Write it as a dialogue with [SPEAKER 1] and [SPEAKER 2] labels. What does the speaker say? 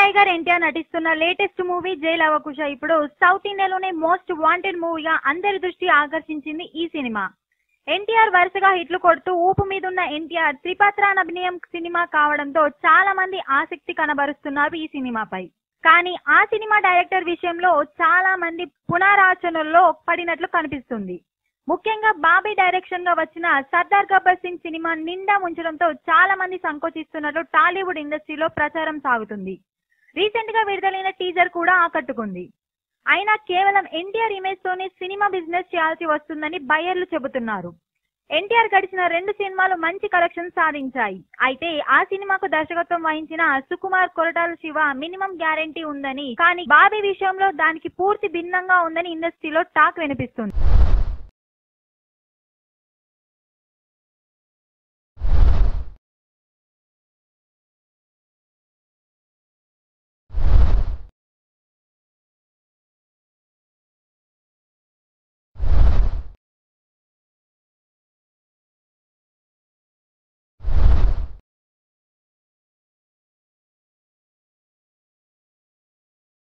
[SPEAKER 1] tiger NTR నటిస్తున్న latest movie jail అవకుశ ఇప్పుడు south ఇండియాలోనే మోస్ట్ వాంటెడ్ మూవీగా అందరి దృష్టి ఆకర్షించింది ఈ సినిమా ఎన్టీఆర్ వరుసగా హిట్లు కొడుతూ ఊపు మీదున్న ఎన్టీఆర్ త్రిపాత్రాన్ అభినయం సినిమా కావడంతో చాలా మంది ఆసక్తి కనబరుస్తున్నారు ఈ సినిమాపై కానీ ఆ సినిమా డైరెక్టర్ విషయంలో చాలా మంది పునరాచనల్లో పడినట్లు కనిపిస్తుంది ముఖ్యంగా బాబీ డైరెక్షన్ గా వచ్చిన సర్దార్ గబ్బర్ సింగ్ సినిమా నిండా ముంచడంతో చాలా మంది సంకోచిస్తున్నట్లు టాలీవుడ్ ఇండస్ట్రీలో ప్రచారం సాగుతుంది రీసెంట్ గా విడుదలైన టీజర్ కూడా ఆకట్టుకుంది అయినా కేవలం ఎన్టీఆర్ ఇమేజ్ తోనే సినిమా బిజినెస్ చేయాల్సి వస్తుందని బయ్యర్లు చెబుతున్నారు ఎన్టీఆర్ గడిచిన రెండు సినిమాలు మంచి కలెక్షన్ సాధించాయి అయితే ఆ సినిమాకు దర్శకత్వం వహించిన సుకుమార్ కొరటాల శివ మినిమం గ్యారంటీ ఉందని కానీ బాబీ విషయంలో దానికి పూర్తి భిన్నంగా ఉందని ఇండస్ట్రీలో టాక్ వినిపిస్తుంది